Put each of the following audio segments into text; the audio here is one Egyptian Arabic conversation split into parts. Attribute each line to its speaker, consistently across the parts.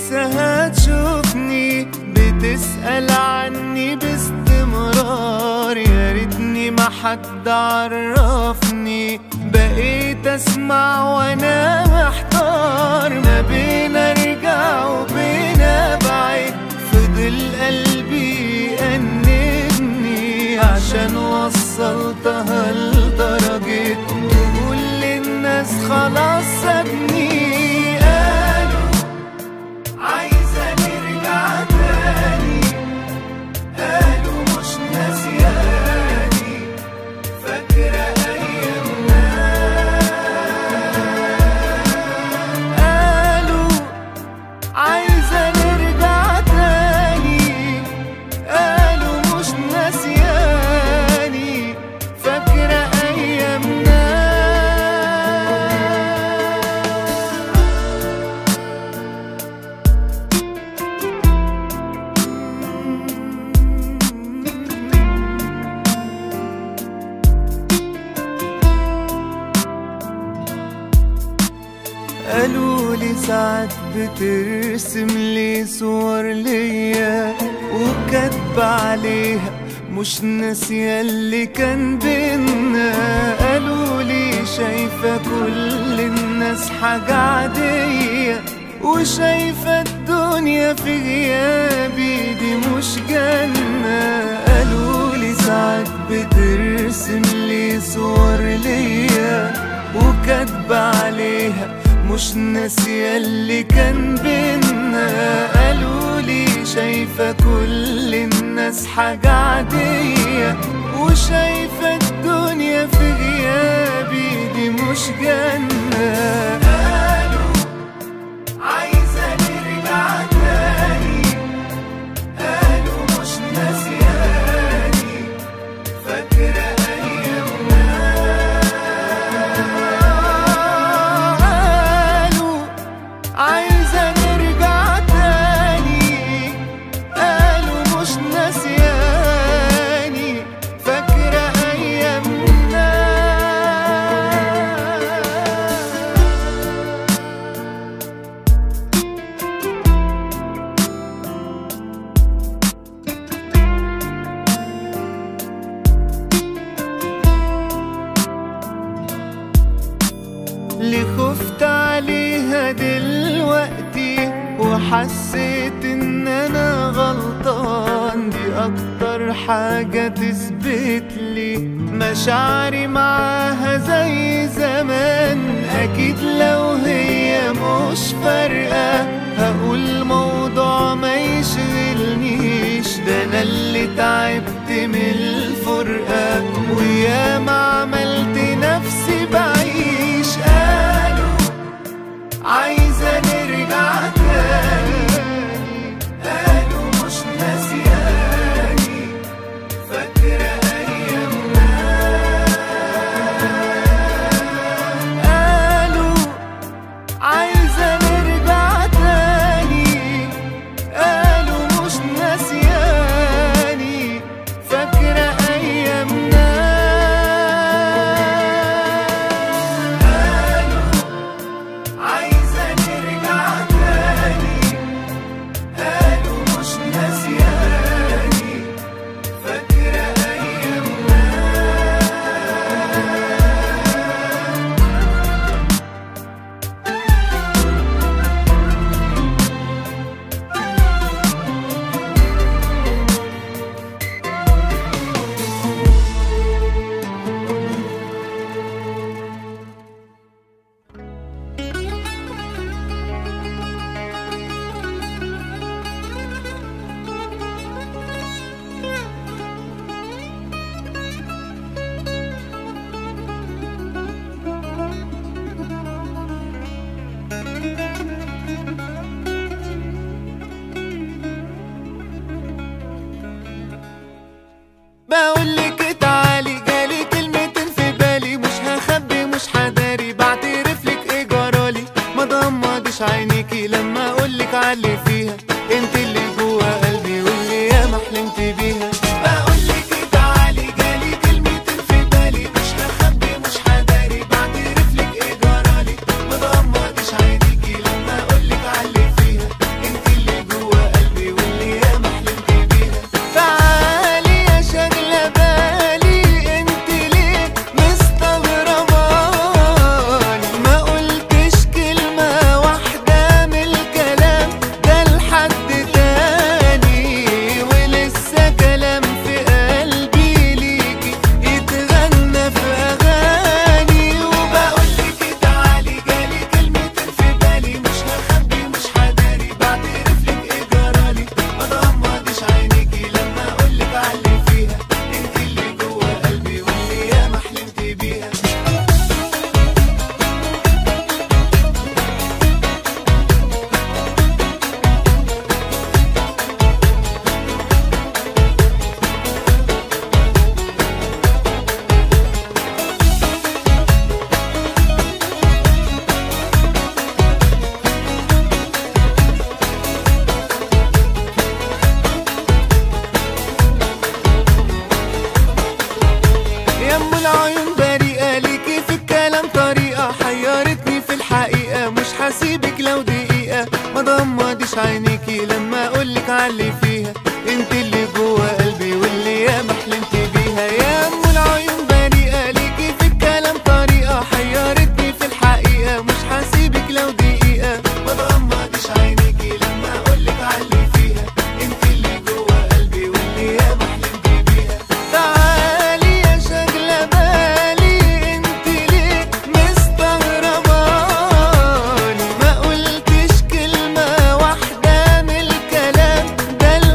Speaker 1: لسه هتشوفني بتسأل عني باستمرار يا ريتني ما حد عرفني بقيت اسمع وانا محتار ما بين ارجع وبين ابعد فضل قلبي يأنبني عشان وصلتها لدرجة تقول للناس خلاص سابني قالوا عايزة نرجع تاني قالوا مش ناسياني فاكرة أيامنا قالوا عايزة نرجع تاني قالوا مش ناسياني فاكرة أيامنا قالوا لي ساعات بترسم لي صور ليا وكاتبة عليها مش ناسية اللي كان بينا قالوا لي شايفة كل الناس حاجة عادية وشايفة الدنيا في غيابي دي مش جنة قالوا لي ساعات بترسم لي صور ليا وكاتبة عليها مش ناسية اللي كان بينا قالوا لي شايفة كل الناس حاجة عادية وشايفة الدنيا في غيابي دي مش جنة قالوا عايزة نرجع تاني قالوا مش ناسياني فاكرة أيامنا قالوا عايزة نرجع تاني قالوا مش ناسياني فاكرة أيامنا اللي خفت عليها دلوقتي وحسيت ان انا غلطان دي اكتر حاجة تثبت لي مشاعري معاها زي زمان اكيد لو هي مش فارقة هقول موضوع ما يشغلنيش ده انا اللي تعبت من الفرقة ويا ما عملت نفسي بعيش قالوا عايزة نرجع تاني قالوا مش ناسياني فاكرة أيامنا قالوا عايزة نرجع تاني قالوا مش ناسياني فاكرة أيامنا قالوا عايزة نرجع تاني قالوا مش ناسياني فاكرة أيامنا بقول لك تعالي جالي كلمتين في بالي مش هخبي مش هداري بعترف لك ايه جرالي ما ضمضش عينيكي لما اقول لك علي فيها انت اللي جوا قلبي واللي يا ما حلمت بيها بقول لك تعالي جالي كلمتين في بالي مش هخبي مش هداري بعترف لك ايه جرالي ما ضمضش عينيكي لما اقول لك علي فيها انت مغمضش عينيكي لما اقولك علي فيها انت اللي جوه قلبي واللي ياما حلمت بيها يا ام العيون بريئة ليكي في الكلام طريقة حيرتني في الحقيقة مش هسيبك لو دقيقة ما تغمضش عينيكي لما اقولك علي فيها انت اللي جوه قلبي واللي ياما حلمت بيها تعالي يا شغلة بالي انت ليه مستغرباني ما قلتش كلمة واحدة من الكلام ده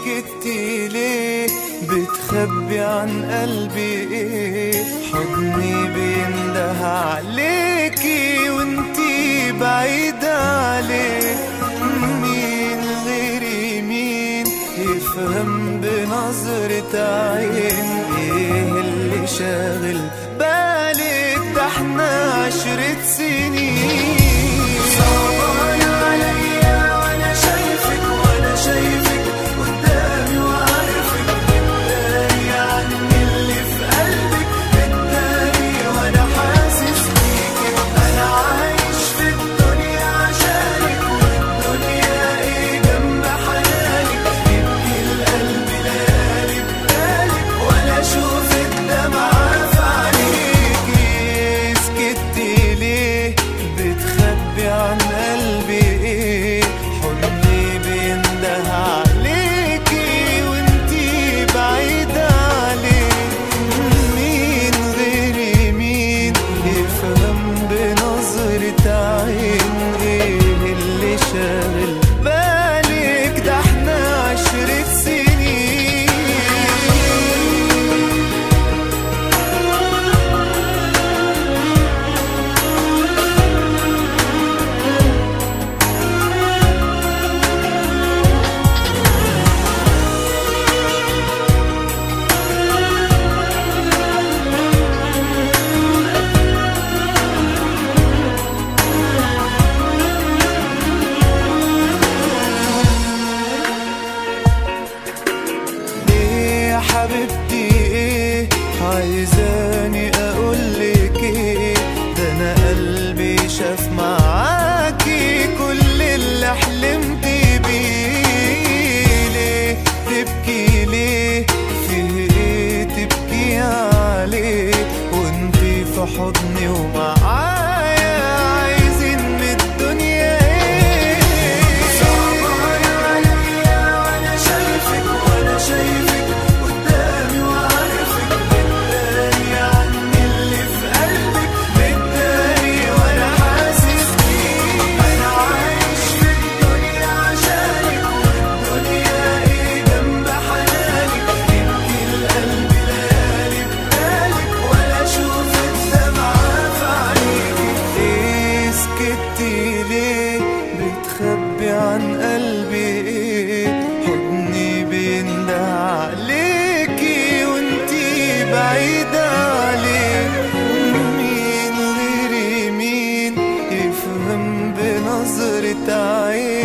Speaker 1: سكتي ليه بتخبي عن قلبي ايه حضني بينده عليكي وانتي بعيدة عليه مين غيري مين يفهم بنظرة عين ايه اللي شاغل بالك ده احنا عشرة سنين صعبان عليا وانا شايفك وانا شايفك قدامي وعارفك بتداري عني اللي في قلبك بتداري وانا حاسس بيكي انا عايش في الدنيا عشانك والدنيا ايه جنب حنانك يبكي القلب ليالي ببالك ولا اشوف الدمعة في عينيكي سكتي ليه بتخبي عن قلبي ايه حضني بينده عليكي وانتي بعيدة عليه مين غيري مين يفهم بنظرة عين ايه اللي شاغل بالك ده احنا عشرة سنين ليه يا حبيبتي ايه عايزاني اقولك ايه ده انا قلبي شاف معاكي كل اللي حلمت بيه ليه تبكي ليه فيه ايه تبكي عليه وانتي في حضني ومعايا عايزين من الدنيا ايه صعبان عليا وانا شايفك وانا شايفك قدامي وعارفك بتداري عني اللي في قلبك بتداري وانا حاسس بيك انا عايش في الدنيا عشانك والدنيا ايه جنب حنانك يبكي القلب ليالي ببالك ولا اشوف الدمعة في عينيكي ايه سكتي ليه بتخبي عن قلبي ايه حضني بينده عليكي وانتي بعيدة عليه مين غيري مين يفهم بنظرة عين